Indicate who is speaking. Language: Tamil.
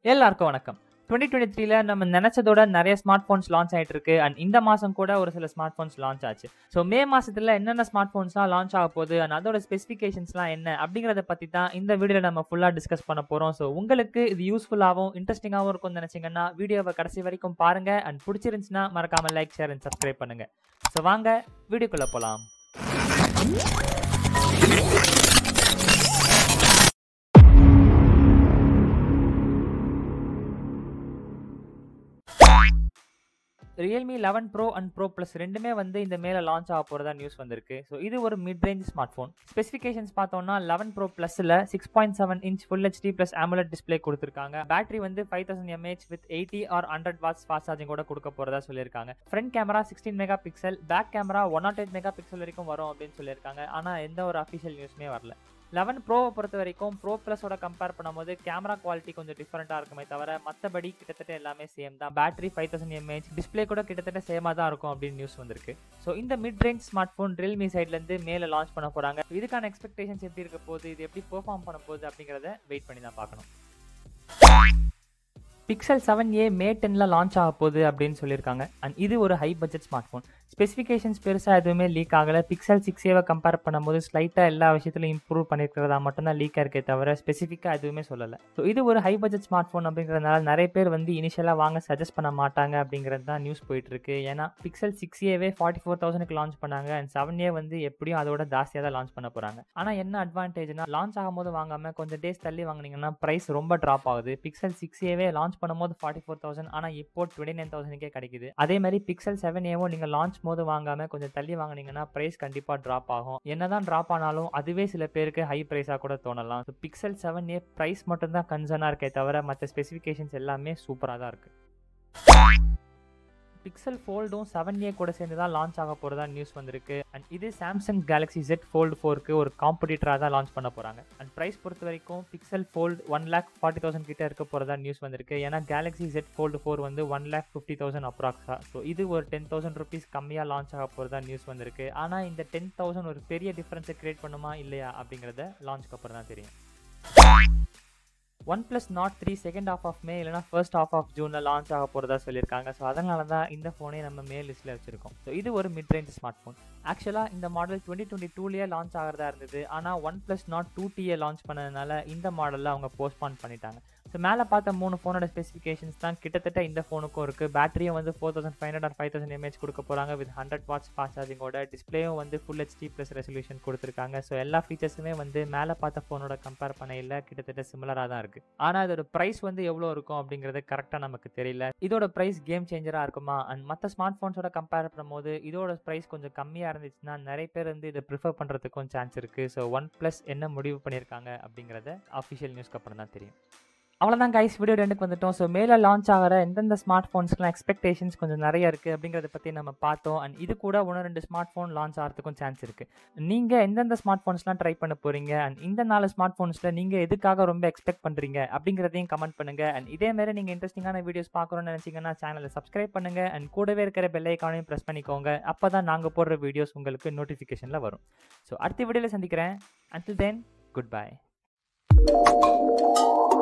Speaker 1: எல்லாருக்கும் வணக்கம் டுவெண்ட்டி டுவெண்ட்டி த்ரீல நம்ம நினைச்சதோட நிறைய ஸ்மார்ட் ஃபோன்ஸ் லான்ச் ஆயிட்டு இருக்கு அண்ட் இந்த மாசம் கூட ஒரு சில ஸ்மார்ட் ஃபோன்ஸ் லான்ச் ஆச்சு ஸோ மே மாசத்துல என்னென்ன ஸ்மார்ட் ஃபோன்ஸ்லாம் லான்ச் ஆக போகுது அண்ட் அதோட ஸ்பெசிஃபிகேஷன்ஸ்லாம் என்ன அப்படிங்கிறத பத்தி தான் இந்த வீடியோல நம்ம ஃபுல்லா டிஸ்கஸ் பண்ண போறோம் ஸோ உங்களுக்கு இது யூஸ்ஃபுல்லாகவும் இன்ட்ரெஸ்டிங்காகவும் இருக்கும்னு நினைச்சீங்கன்னா வீடியோவை கடைசி வரைக்கும் பாருங்க அண்ட் பிடிச்சிருந்துச்சுன்னா மறக்காம லைக் ஷேர் அண்ட் சப்ஸ்கிரைப் பண்ணுங்க ஸோ வாங்க வீடியோக்குள்ள போலாம் Realme eleven pro and pro plus ரெண்டுமே வந்து இந்த மேலே லான்ச் ஆக போகிறதா நியூஸ் வந்திருக்கு ஸோ இது ஒரு mid range smart phone specifications பார்த்தோம்னா லெவன் ப்ரோ ப்ளஸில் six point seven inch full HD plus AMOLED display கொடுத்துருக்காங்க பேட்டரி வந்து five thousand mAh with eighty or hundred watts fast charging கூட கொடுக்க போகிறதா சொல்லியிருக்காங்க front camera sixteen mega pixel back camera one nought eight mega pixel வரைக்கும் வரும் அப்படின்னு சொல்லியிருக்காங்க ஆனால் எந்த ஒரு அஃபிஷியல் நியூஸுமே வரல லெவன் ப்ரோவை பொறுத்த வரைக்கும் ப்ரோ ப்ளஸோட கம்பேர் பண்ணும்போது கேமரா குவாலிட்டி கொஞ்சம் டிஃப்ரெண்ட்டாக இருக்குமே தவிர மற்றபடி கிட்டத்தட்ட எல்லாமே சேம் தான் battery five thousand mAh display கூட கிட்டத்தட்ட சேமாக தான் இருக்கும் அப்படின்னு நியூஸ் வந்திருக்கு ஸோ இந்த mid range smart phone Realme சைட்லேருந்து மேலே லான்ச் பண்ண போகிறாங்க இதுக்கான எக்ஸ்பெக்டேஷன்ஸ் எப்படி இருக்க போகுது இது எப்படி பெர்ஃபார்ம் பண்ண போகுது அப்படிங்கிறத வெயிட் பண்ணி தான் பார்க்கணும் பிக்சல் செவன் ஏ மே டென்ல லான்ச் ஆக போகுது அப்படின்னு சொல்லியிருக்காங்க அண்ட் இது ஒரு high budget smart phone specifications பெருசாக எதுவுமே லீக் ஆகலை பிக்சல் சிக்ஸ் ஏவை கம்பேர் பண்ணும்போது ஸ்லைட்டாக எல்லா விஷயத்துலையும் இம்ப்ரூவ் பண்ணியிருக்கிறதா மட்டும்தான் லீக் இருக்கே தவிர ஸ்பெசிஃபிக்காக எதுவுமே சொல்லலை ஸோ இது ஒரு ஹை பட்ஜெட் ஸ்மார்ட் ஃபோன் அப்படிங்கிறதுனால நிறைய பேர் வந்து இனிஷியலாக வாங்க சஜஸ்ட் பண்ண மாட்டாங்க அப்படிங்கிறது தான் நியூஸ் போயிட்டு இருக்கு ஏன்னா பிக்சல் சிக்ஸ் ஏவே ஃபார்ட்டி ஃபோர் தௌசண்ட்க்கு லான்ச் பண்ணாங்க அண்ட் செவன் ஏ வந்து எப்படியும் அதோட ஜாஸ்தியாக தான் லான்ச் பண்ண போகிறாங்க ஆனால் என்ன அட்வான்டேஜ்னா லான்ச் ஆகும்போது வாங்காமல் கொஞ்சம் டேஸ் தள்ளி வாங்கினீங்கன்னா ப்ரைஸ் ரொம்ப ட்ராப் ஆகுது பிக்சல் சிக்ஸ் ஏவே லான்ச் பண்ணும்போது ஃபார்ட்டி ஃபோர் தௌசண்ட் ஆனால் இப்போ டுவெண்ட்டி நைன் தௌசண்ட்கே கிடைக்குது அதே மாதிரி பிக்சல் செவன் ஏவும் நீங்கள் லான்ச் போது வாங்காமல் கொஞ்சம் தள்ளி வாங்கினீங்கன்னா ப்ரைஸ் கண்டிப்பாக ட்ராப் ஆகும் என்னதான் ட்ராப் ஆனாலும் அதுவே சில பேருக்கு ஹை ப்ரைஸாக கூட தோணலாம் so Pixel seven A price மட்டும்தான் கன்சர்னாக இருக்கே தவிர மற்ற ஸ்பெசிஃபிகேஷன்ஸ் எல்லாமே சூப்பராக தான் இருக்குது பிக்சல் ஃபோல்டும் செவன் ஏ கூட சேர்ந்து தான் லான்ச் ஆக போகிறதா நியூஸ் வந்திருக்கு அண்ட் இது சாம்சங் கேலக்ஸி ஜெட் ஃபோல்டு ஃபோருக்கு ஒரு காம்படிட்டராக தான் லான்ச் பண்ண போகிறாங்க அண்ட் ப்ரைஸ் பொறுத்த வரைக்கும் Pixel Fold one lakh forty thousand கிட்ட இருக்க போகிறதா நியூஸ் வந்திருக்கு ஏன்னா கேலக்ஸி ஜெட் ஃபோல்டு ஃபோர் வந்து one lakh fifty thousand approx so இது ஒரு டென் தௌசண்ட் ருபீஸ் கம்மியாக லான்ச் ஆக போகிறதா நியூஸ் வந்திருக்கு ஆனால் இந்த டென் தௌசண்ட் ஒரு பெரிய டிஃப்ரென்ஸை கிரியேட் பண்ணுமா இல்லையா அப்படிங்கிறத லான்ச்க்கு அப்புறம் தான் தெரியும் OnePlus Nord three second half of May இல்லைனா ஃபர்ஸ்ட் ஆஃப் ஆஃப் ஜூனில் லான்ச் ஆக போகிறதா சொல்லியிருக்காங்க ஸோ அதனால தான் இந்த ஃபோனே நம்ம மே லிஸ்ட்டில் வச்சுருக்கோம் ஸோ இது ஒரு மிட் ரேஞ்ச் ஸ்மார்ட் ஃபோன் ஆக்சுவலாக இந்த மாடல் டுவெண்ட்டி டுவெண்ட்டி டூலேயே லான்ச் ஆகிறதா இருந்தது ஆனால் OnePlus Nord two T launch பண்ணதுனால இந்த மாடலில் அவங்க போஸ்ட்பான் பண்ணிட்டாங்க ஸோ மேலே பார்த்த மூணு ஃபோனோட ஸ்பெசிஃபிகேஷன்ஸ் தான் கிட்டத்தட்ட இந்த ஃபோனுக்கும் இருக்குது பேட்டரியும் வந்து four thousand five hundred five thousand mAh கொடுக்க போகிறாங்க வித் ஹண்ட்ரட் வாட்ஸ் ஃபாஸ்ட் சார்ஜிங்கோட டிஸ்பிளேயும் வந்து ஃபுல் ஹெச்டி ப்ளஸ் ரெசல்யூஷன் கொடுத்துருக்காங்க ஸோ எல்லா ஃபீச்சர்ஸுமே வந்து மேலே பார்த்த ஃபோனோட கம்பேர் பண்ணையில் கிட்டத்தட்ட சிமிலராக தான் இருக்குது ஆனால் இதோட ப்ரைஸ் வந்து எவ்வளோ இருக்கும் அப்படிங்கிறது கரெக்டாக நமக்கு தெரியல இதோட ப்ரைஸ் கேம் சேஞ்சராக இருக்குமா அண்ட் மற்ற ஸ்மார்ட் ஃபோன்ஸோட கம்பேர் பண்ணும்போது இதோட ப்ரைஸ் கொஞ்சம் கம்மியாக இருந்துச்சுன்னா நிறைய பேர் வந்து இதை ப்ரிஃபர் பண்ணுறதுக்கும் சான்ஸ் இருக்குது ஸோ ஒன் ப்ளஸ் என்ன முடிவு பண்ணியிருக்காங்க அப்படிங்கிறத அஃபிஷியல் நியூஸ்க்கு அப்புறம் தான் தெரியும் அவ்வளோதான் கைஸ் வீடியோ ரெண்டுக்கு வந்துட்டோம் ஸோ மேலே லான்ச் ஆகிற எந்தெந்த ஸ்மார்ட் ஃபோன்ஸ்க்குலாம் எக்ஸ்பெக்டேஷன்ஸ் கொஞ்சம் நிறைய இருக்குது அப்படிங்கிறத பற்றி நம்ம பார்த்தோம் அண்ட் இது கூட ஒன்று ரெண்டு ஸ்மார்ட் ஃபோன் லான்ச் ஆகிறதுக்கும் சான்ஸ் இருக்குது நீங்கள் எந்தெந்த ஸ்மார்ட் ஃபோன்ஸ்லாம் ட்ரை பண்ண போகிறீங்க அண்ட் இந்த நாலு ஸ்மார்ட் ஃபோன்ஸில் நீங்கள் எதுக்காக ரொம்ப எக்ஸ்பெக்ட் பண்ணுறீங்க அப்படிங்கிறதையும் கமெண்ட் பண்ணுங்கள் அண்ட் இதே மாதிரி நீங்கள் இன்ட்ரெஸ்டிங்கான வீடியோஸ் பார்க்கணும்னு நினச்சிங்கன்னா சேனலை சப்ஸ்கிரைப் பண்ணுங்கள் அண்ட் கூடவே இருக்கிற பெல் ஐக்கானையும் ப்ரெஸ் பண்ணிக்கோங்க அப்போ தான் நாங்கள் போடுற வீடியோஸ் உங்களுக்கு நோட்டிஃபிகேஷனில் வரும் ஸோ அடுத்த வீடியோவில் சந்திக்கிறேன் அண்டில் தென் குட் பை